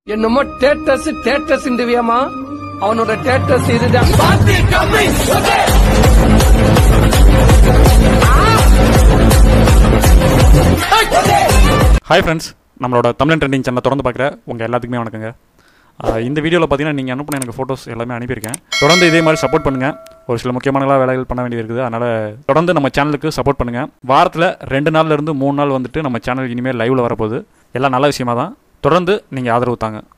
என்னமோ டேட்டஸ் டேட்டஸ் இந்திவியமா அவனோட டேட்டஸ் இதுதான் ஹாய் ஃப்ரெண்ட்ஸ் நம்மளோட தமிழ் ட்ரெண்டிங் சேனலை தொடர்ந்து பார்க்குற உங்கள் எல்லாத்துக்குமே வணக்கங்க ஆஹ் இந்த வீடியோவில் பார்த்தீங்கன்னா நீங்கள் அனுப்பின எனக்கு ஃபோட்டோஸ் எல்லாமே அனுப்பியிருக்கேன் தொடர்ந்து இதே மாதிரி சப்போர்ட் பண்ணுங்கள் ஒரு சில முக்கியமான வேலைகள் பண்ண வேண்டியது இருக்குது அதனால் தொடர்ந்து நம்ம சேனலுக்கு சப்போர்ட் பண்ணுங்கள் வாரத்தில் ரெண்டு நாள்ல இருந்து மூணு நாள் வந்துட்டு நம்ம சேனல் இனிமேல் லைவில் வரப்போகுது எல்லாம் நல்ல விஷயமா தான் தொடர்ந்து நீங்கள் ஆதரவு தாங்க